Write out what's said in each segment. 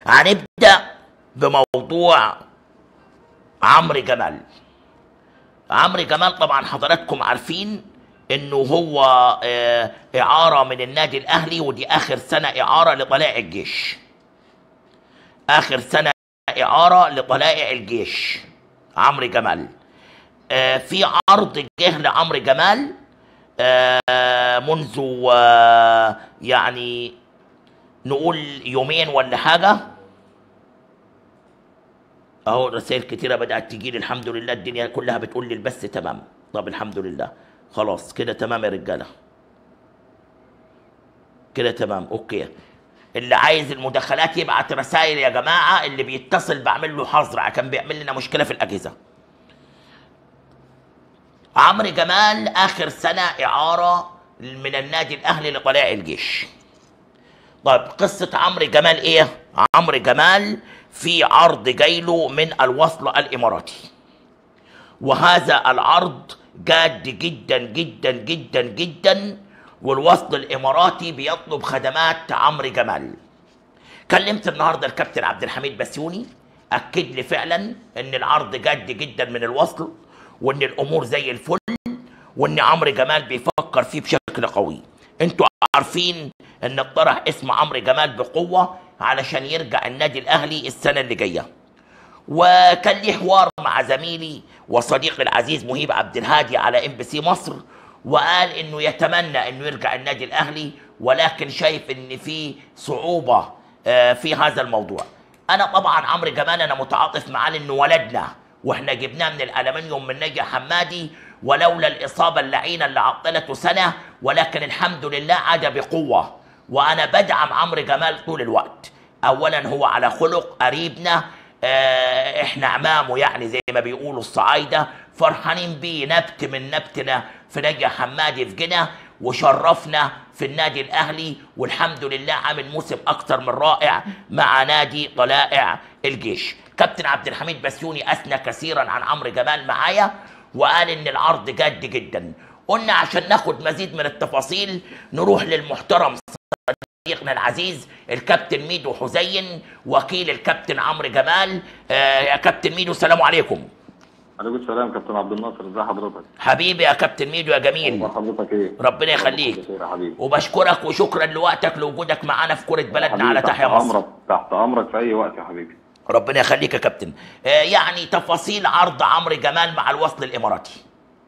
هنبدا بموضوع عمرو جمال عمرو جمال طبعا حضراتكم عارفين انه هو آه، اعاره من النادي الاهلي ودي اخر سنه اعاره لطلائع الجيش اخر سنه اعاره لطلائع الجيش عمرو جمال آه، في عرض جه لعمرو جمال آه، منذ آه، يعني نقول يومين ولا حاجه اهو رسائل كتيره بدات تجي لي الحمد لله الدنيا كلها بتقول لي البث تمام طب الحمد لله خلاص كده تمام يا رجاله كده تمام اوكي اللي عايز المداخلات يبعت رسائل يا جماعه اللي بيتصل بعمل له حظر كان بيعمل لنا مشكله في الاجهزه عمرو جمال اخر سنه اعاره من النادي الاهلي لطلائع الجيش طيب قصة عمرو جمال ايه؟ عمرو جمال في عرض جايله من الوصل الاماراتي وهذا العرض جاد جدا جدا جدا جدا والوصل الاماراتي بيطلب خدمات عمرو جمال كلمت النهارده الكابتن عبد الحميد بسيوني اكد لي فعلا ان العرض جاد جدا من الوصل وان الامور زي الفل وان عمرو جمال بيفكر فيه بشكل قوي انتوا عارفين ان اقترح اسم عمرو جمال بقوه علشان يرجع النادي الاهلي السنه اللي جايه وكان لي حوار مع زميلي وصديقي العزيز مهيب عبد الهادي على ام بي سي مصر وقال انه يتمنى انه يرجع النادي الاهلي ولكن شايف ان في صعوبه آه، في هذا الموضوع انا طبعا عمرو جمال انا متعاطف معاه لانه ولدنا واحنا جبناه من الالمنيوم من نجي حمادي ولولا الاصابه اللعينه اللي عطلته سنه ولكن الحمد لله عاد بقوه وانا بدعم عمرو جمال طول الوقت اولا هو على خلق قريبنا آه، احنا عمامه يعني زي ما بيقولوا الصعايده فرحانين بيه نبت من نبتنا في نجي حمادي في جنة وشرفنا في النادي الاهلي والحمد لله عامل موسم اكثر من رائع مع نادي طلائع الجيش كابتن عبد الحميد بسيوني اثنى كثيرا عن عمرو جمال معايا وقال ان العرض جد جدا قلنا عشان ناخد مزيد من التفاصيل نروح للمحترم صديقنا العزيز الكابتن ميدو حسين وكيل الكابتن عمرو جمال آه يا كابتن ميدو السلام عليكم عليكم السلام كابتن عبد الناصر ازي حضرتك؟ حبيبي يا كابتن ميدو يا جميل اخبار حضرتك ايه؟ ربنا يخليك بخير يا حبيبي وبشكرك وشكرا لوقتك لوجودك معانا في كرة بلدنا حبيبي، على تحت تحيا مصر امرك تحت امرك في اي وقت يا حبيبي ربنا يخليك يا كابتن آه يعني تفاصيل عرض عمرو جمال مع الوصل الاماراتي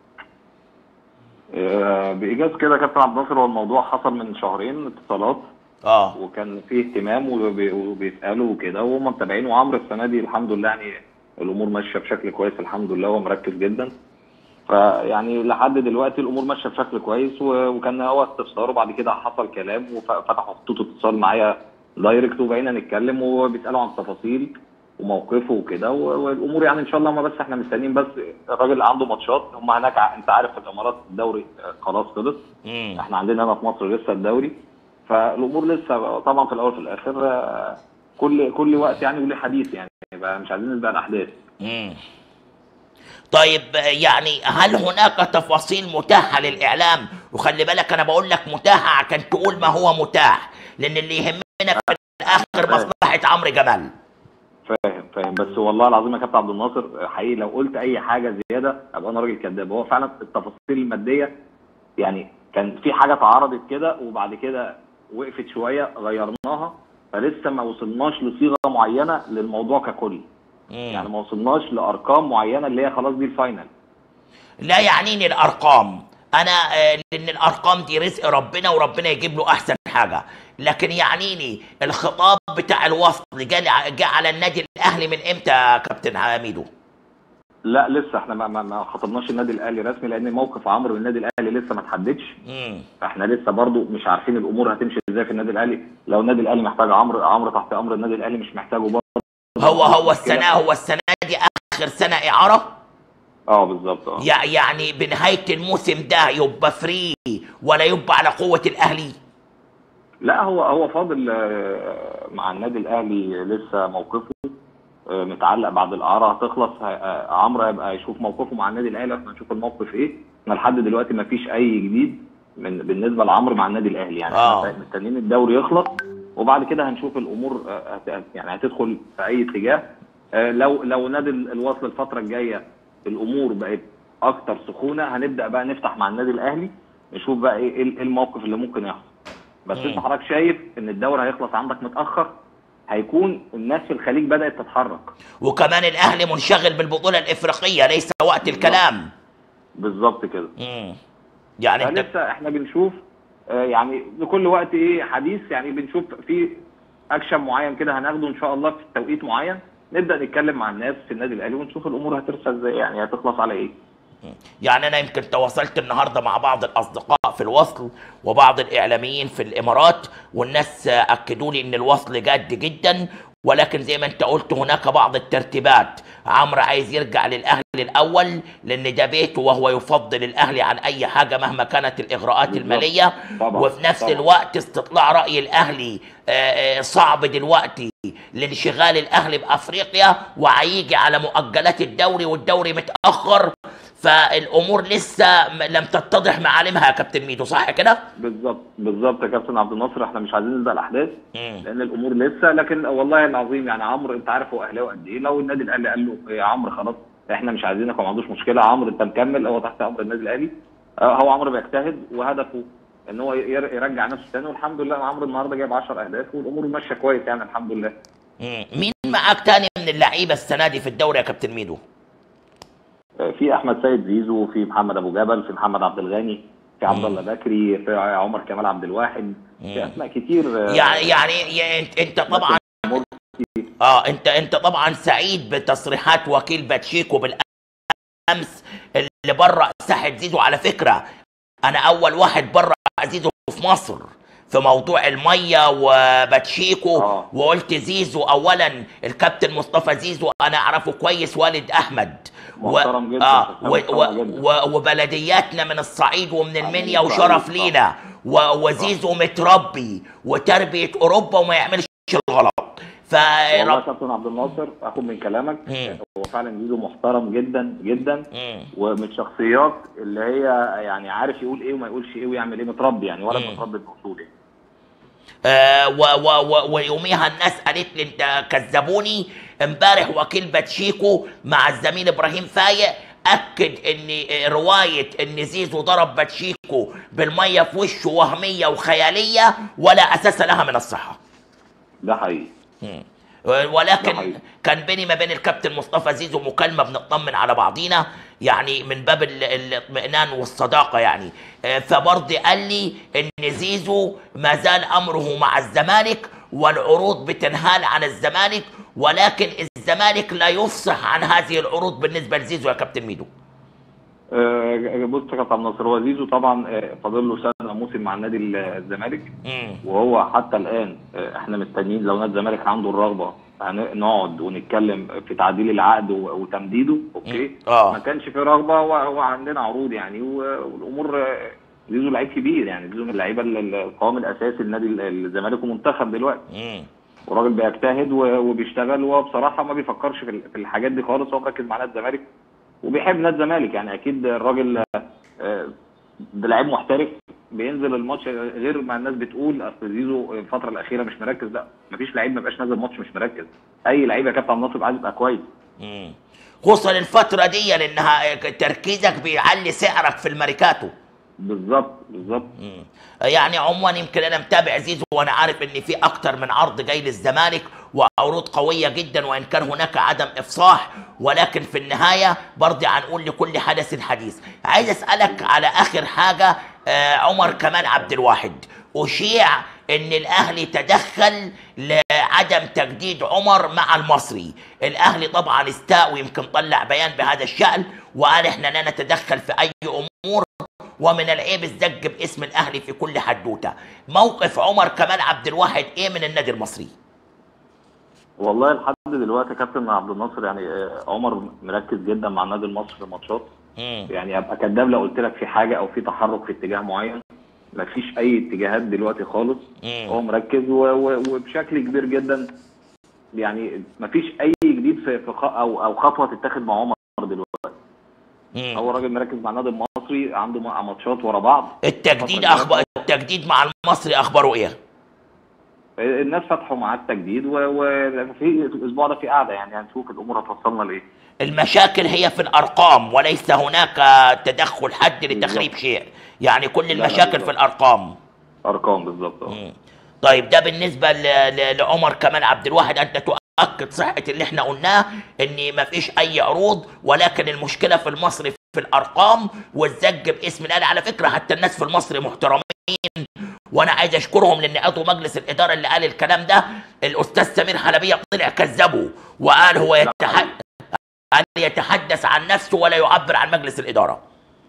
آه، بايجاز كده يا كابتن عبد الناصر هو الموضوع حصل من شهرين اتصالات اه وكان فيه اهتمام وبي- وبيسالوا وكده وهم متابعين وعمرو السنه دي الحمد لله يعني الامور ماشيه بشكل كويس الحمد لله هو مركز جدا فيعني لحد دلوقتي الامور ماشيه بشكل كويس و- وكان هو استفسار وبعد كده حصل كلام وفتحوا خطوط اتصال معايا دايركت وبقينا نتكلم وبيسالوا عن التفاصيل وموقفه وكده و- والامور يعني ان شاء الله ما بس احنا مستنيين بس الراجل اللي عنده ماتشات هم هناك ع- انت عارف في الامارات الدوري آه، خلاص خلص مم. احنا عندنا هنا في مصر لسه الدوري فالامور لسه طبعا في الاول وفي الاخر آه، كل كل وقت يعني وليه حديث يعني يبقى مش عايزين نسبق الاحداث مم. طيب آه، يعني هل هناك تفاصيل متاحة للإعلام وخلي بالك أنا بقول لك متاحة عشان تقول ما هو متاح لأن اللي يهمنا في الآخر مصلحة عمرو جمال فاهم فاهم بس والله العظيم يا كابتن عبد الناصر حقيقي لو قلت اي حاجه زياده ابقى انا راجل كذاب هو فعلا التفاصيل الماديه يعني كان في حاجه اتعرضت كده وبعد كده وقفت شويه غيرناها فلسه ما وصلناش لصيغه معينه للموضوع ككل يعني مم. ما وصلناش لارقام معينه اللي هي خلاص دي الفاينل لا يعنيني الأرقام أنا آه، لأن الأرقام دي رزق ربنا وربنا يجيب له أحسن حاجة لكن يعنيني الخطاب بتاع الوصل جاء جاء على النادي الأهلي من إمتى يا كابتن حميدو؟ لا لسه احنا ما, ما, ما خطبناش النادي الاهلي رسمي لان موقف عمرو من النادي الاهلي لسه ما اتحددش مم. احنا لسه برضو مش عارفين الامور هتمشي ازاي في النادي الاهلي لو النادي الاهلي محتاج عمرو عمرو تحت امر النادي الاهلي مش محتاجه برضه هو هو مشكلة. السنة هو السنة دي آخر سنة إعارة؟ اه بالظبط اه يع- يعني بنهاية الموسم ده يبقى فري ولا يبقى على قوة الأهلي؟ لا هو هو فاضل آه، مع النادي الاهلي لسه موقفه آه، متعلق بعد الاعاره هتخلص ه- آه، عمرو هيبقى يشوف موقفه مع النادي الاهلي واحنا نشوف الموقف ايه احنا لحد دلوقتي ما فيش اي جديد من بالنسبه لعمرو مع النادي الاهلي يعني آه. احنا مستنيين الدوري يخلص وبعد كده هنشوف الامور آه، هت- يعني هتدخل في اي اتجاه آه، لو لو نادي ال- الوصل الفتره الجايه الامور بقت اكتر سخونه هنبدا بقى نفتح مع النادي الاهلي نشوف بقى ايه إيه الموقف اللي ممكن يحصل بس مم. انت حضرتك شايف ان الدوري هيخلص عندك متاخر هيكون الناس في الخليج بدات تتحرك وكمان الاهلي منشغل بالبطوله الافريقيه ليس وقت الكلام بالظبط كده مم. يعني انت فلسه احنا بنشوف آه، يعني لكل وقت ايه حديث يعني بنشوف في اكشن معين كده هناخده ان شاء الله في توقيت معين نبدا نتكلم مع الناس في النادي الاهلي ونشوف الامور هترسى ازاي يعني هتخلص على ايه يعني انا يمكن تواصلت النهارده مع بعض الاصدقاء في الوصل وبعض الاعلاميين في الامارات والناس اكدوا لي ان الوصل جاد جدا ولكن زي ما انت قلت هناك بعض الترتيبات عمرو عايز يرجع للاهلي الاول لان ده بيته وهو يفضل الاهلي عن اي حاجه مهما كانت الاغراءات بالظبط. الماليه طبعا وفي نفس طبعا. الوقت استطلاع راي الاهلي آه، آه، صعب دلوقتي لانشغال الاهلي بافريقيا وهيجي على مؤجلات الدوري والدوري متاخر فالامور لسه م- لم تتضح معالمها يا كابتن ميدو صح كده؟ بالظبط بالظبط يا كابتن عبد الناصر احنا مش عايزين نبدا الاحداث مم. لان الامور لسه لكن والله العظيم يعني عمرو انت عارف هو اهلاوي قد ايه لو النادي الاهلي قال له يا عمرو خلاص احنا مش عايزينك وما عندوش مشكله عمرو انت مكمل هو تحت امر النادي الاهلي آه، هو عمرو بيجتهد وهدفه ان هو ير- يرجع نفسه تاني والحمد لله عمرو النهارده جايب 10 اهداف والامور ماشيه كويس يعني الحمد لله مم. مين معاك تاني من اللعيبه السنه دي في الدوري يا كابتن ميدو؟ آه، في احمد سيد زيزو في محمد ابو جبل في محمد عبد الغني في عبد الله بكري في عمر كمال عبد الواحد في اسماء كتير آه، يعني يعني يا- انت انت طبعا مرسي. اه انت انت طبعا سعيد بتصريحات وكيل باتشيكو بالامس اللي برأ ساحه زيزو على فكره انا اول واحد برأ زيزو في مصر في موضوع الميه وباتشيكو آه. وقلت زيزو اولا الكابتن مصطفى زيزو انا اعرفه كويس والد احمد محترم جدا، آه و... محترم و... جدا. و... وبلدياتنا من الصعيد ومن المنيا الصعيد، وشرف صح. لينا و... وزيزو متربي وتربيه اوروبا وما يعملش الغلط والله يا فرب كابتن عبد الناصر اخد من كلامك مم. هو فعلا زيزو محترم جدا جدا مم. ومن الشخصيات اللي هي يعني عارف يقول ايه وما يقولش ايه ويعمل ايه متربي يعني ولد مم. متربي باصول يعني آه و و و ويوميها الناس قالت لي انت كذبوني امبارح وكيل باتشيكو مع الزميل ابراهيم فايق اكد ان روايه ان زيزو ضرب باتشيكو بالميه في وشه وهميه وخياليه ولا اساس لها من الصحه ده حقيقي مم. ده ولكن حقيقي. كان بيني ما بين الكابتن مصطفى زيزو مكالمه بنطمن على بعضينا يعني من باب ال- الاطمئنان والصداقه يعني آه، فبرضه قال لي ان زيزو ما زال امره مع الزمالك والعروض بتنهال عن الزمالك ولكن الزمالك لا يفصح عن هذه العروض بالنسبه لزيزو يا كابتن ميدو آه، بص يا كابتن عبد الناصر هو زيزو طبعا آه، فاضل له سنه موسم مع النادي الزمالك مم. وهو حتى الان آه، احنا مستنيين لو نادي الزمالك عنده الرغبه هن- نقعد ونتكلم في تعديل العقد و- وتمديده اوكي مم. آه. ما كانش في رغبه و- وعندنا عروض يعني و- والامور آه، زيزو لعيب كبير يعني زيزو من اللعيبه ال- ال- القوام الاساسي لنادي ال- الزمالك ومنتخب دلوقتي مم. وراجل بيجتهد و- وبيشتغل وبصراحه ما بيفكرش في ال- في الحاجات دي خالص هو مركز مع نادي الزمالك وبيحب نادي الزمالك يعني اكيد الراجل آه، ده لعيب محترف بينزل الماتش غير ما الناس بتقول اصل زيزو الفتره الاخيره مش مركز لا مفيش لعيب ما بقاش نازل ماتش مش مركز اي لعيب يا كابتن ناصر عايز يبقى كويس مم. خصوصا الفتره دي لانها تركيزك بيعلي سعرك في الماركاتو بالظبط بالظبط مم. يعني عموما يمكن انا متابع زيزو وانا عارف ان في اكتر من عرض جاي للزمالك وعروض قويه جدا وان كان هناك عدم افصاح ولكن في النهايه برضه هنقول لكل حدث حديث عايز اسالك على اخر حاجه آه عمر كمال عبد الواحد اشيع ان الاهلي تدخل لعدم تجديد عمر مع المصري الاهلي طبعا استاء ويمكن طلع بيان بهذا الشان وقال احنا لا نتدخل في اي امور ومن العيب الزج باسم الاهلي في كل حدوته موقف عمر كمال عبد الواحد ايه من النادي المصري والله لحد دلوقتي يا كابتن عبد الناصر يعني آه، عمر مركز جدا مع النادي المصري في الماتشات مم. يعني ابقى كداب لو قلت لك في حاجه او في تحرك في اتجاه معين مفيش اي اتجاهات دلوقتي خالص مم. هو مركز و... و... وبشكل كبير جدا يعني مفيش اي جديد في, في خ... او او خطوه تتاخد مع عمر دلوقتي مم. هو راجل مركز مع النادي المصري عنده م- ماتشات ورا بعض التجديد الفترة اخبار التجديد مع المصري اخباره ايه الناس فتحوا معاد تجديد و- وفي الاسبوع ده في قعده يعني هنشوف الامور هتوصلنا لايه المشاكل هي في الارقام وليس هناك تدخل حد لتخريب شيء يعني كل لا، المشاكل بالظبط. في الارقام ارقام بالظبط اه مم. طيب ده بالنسبه ل- ل- لعمر كمال عبد الواحد انت تؤكد صحه اللي احنا قلناه ان ما فيش اي عروض ولكن المشكله في المصري في الارقام والزج باسم الاهلي على فكره حتى الناس في المصري محترمين وانا عايز اشكرهم لان عضو مجلس الاداره اللي قال الكلام ده الاستاذ سمير حلبيه طلع كذبه وقال هو يتح... قال يتحدث عن نفسه ولا يعبر عن مجلس الاداره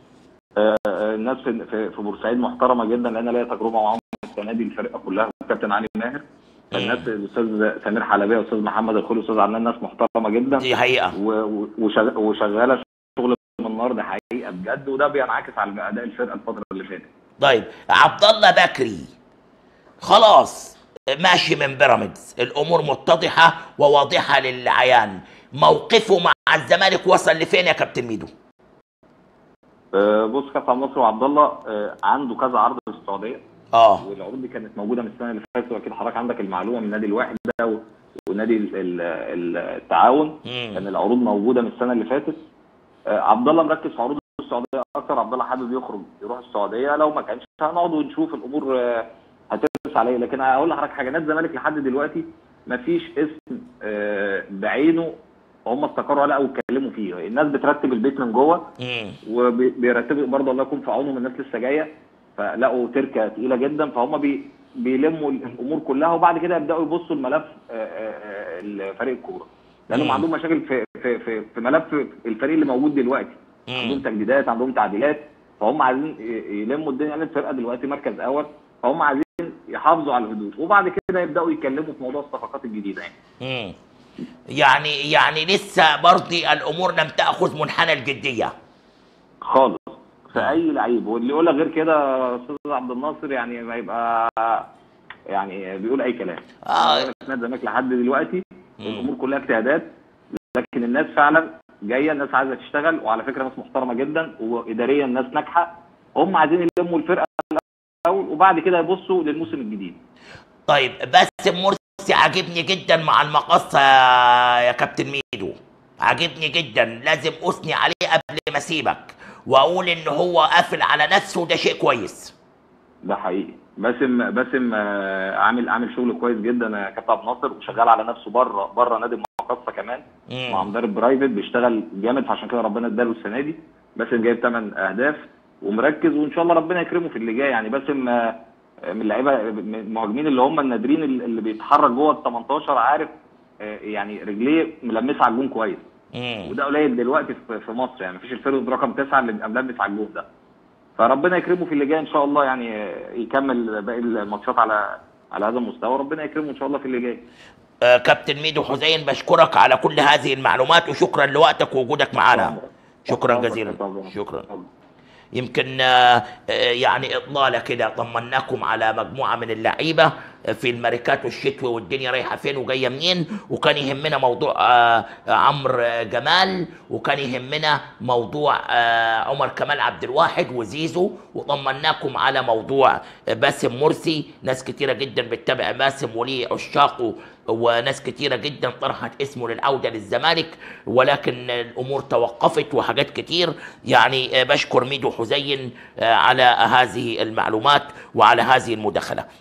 الناس في في في بورسعيد محترمه جدا لان ليا تجربه معاهم السنه دي الفرقه كلها الكابتن علي ماهر الناس الاستاذ سمير حلبيه والاستاذ محمد الخولي والاستاذ عدنان ناس محترمه جدا دي حقيقه و- و- وشغ- وشغاله شغل من النار ده حقيقه بجد وده بينعكس على اداء الفرقه الفتره اللي فاتت طيب عبد الله بكري خلاص ماشي من بيراميدز الامور متضحه وواضحه للعيان موقفه مع الزمالك وصل لفين يا كابتن ميدو آه، بص كابتن مصر وعبد الله آه، عنده كذا عرض في السعوديه اه والعروض دي كانت موجوده من السنه اللي فاتت واكيد حضرتك عندك المعلومه من نادي الواحد ده و- ونادي ال- ال- ال- التعاون مم. كان العروض موجوده من السنه اللي فاتت آه، عبد الله مركز في عروض السعوديه اكتر عبد الله حابب يخرج يروح السعوديه لو ما كانش هنقعد ونشوف الامور آه، هترس عليه لكن هقول لحضرتك حاجه نادي الزمالك لحد دلوقتي ما فيش اسم آه، بعينه هم استقروا عليه او اتكلموا فيه الناس بترتب البيت من جوه مم. وبيرتبوا برضه الله يكون في عونهم الناس لسه جايه فلقوا تركه تقيله جدا فهم بي بيلموا الامور كلها وبعد كده يبداوا يبصوا الملف فريق الكوره لانهم مم. عندهم مشاكل في في في, في ملف الفريق اللي موجود دلوقتي عندهم مم. تجديدات عندهم تعديلات فهم عايزين ي- يلموا الدنيا يعني الفرقه دلوقتي مركز اول فهم عايزين يحافظوا على الهدوء وبعد كده يبداوا يتكلموا في موضوع الصفقات الجديده يعني مم. يعني يعني لسه برضه الامور لم تاخذ منحنى الجديه خالص في اي لعيب واللي يقول لك غير كده يا استاذ عبد الناصر يعني ما يبقى يعني بيقول اي كلام آه. أنا بقول لك نادي الزمالك لحد دلوقتي مم. الامور كلها اجتهادات لكن الناس فعلا جايه الناس عايزه تشتغل وعلى فكره ناس محترمه جدا واداريا ناس ناجحه هم عايزين يلموا الفرقه الاول وبعد كده يبصوا للموسم الجديد طيب باسم مرسي عاجبني جدا مع المقصه يا- يا كابتن ميدو عاجبني جدا لازم اثني عليه قبل ما اسيبك واقول ان هو قافل على نفسه وده شيء كويس ده حقيقي باسم باسم آه، عامل عامل شغل كويس جدا يا كابتن عبد الناصر وشغال على نفسه بره بره نادي المقصه كمان مم. مع مدرب برايفت بيشتغل جامد فعشان كده ربنا اداله السنه دي باسم جايب 8 اهداف ومركز وان شاء الله ربنا يكرمه في اللي جاي يعني باسم آه، من اللعيبه من المهاجمين اللي هم النادرين اللي بيتحرك جوه ال 18 عارف آه، يعني رجليه ملمسه على الجون كويس مم. وده قليل دلوقتي في في مصر يعني مفيش الفيرود رقم تسعه اللي بيبقى ملمس على الجون ده فربنا يكرمه في اللي جاي ان شاء الله يعني آه، يكمل باقي الماتشات على على هذا المستوى ربنا يكرمه ان شاء الله في اللي جاي آه، كابتن ميدو حسين بشكرك على كل هذه المعلومات وشكرا لوقتك ووجودك معنا شكرا جزيلا شكرا يمكن آه، آه، يعني اطلاله كده طمناكم على مجموعه من اللعيبه في الماركات الشتوي والدنيا رايحه فين وجايه منين وكان يهمنا موضوع آه، آه، عمرو آه، جمال وكان يهمنا موضوع آه، عمر كمال عبد الواحد وزيزو وطمناكم على موضوع آه، باسم مرسي ناس كتيره جدا بتتابع باسم وليه عشاقه وناس كتيره جدا طرحت اسمه للعوده للزمالك ولكن الامور توقفت وحاجات كتير يعني آه، بشكر ميدو حزين آه، على هذه المعلومات وعلى هذه المداخله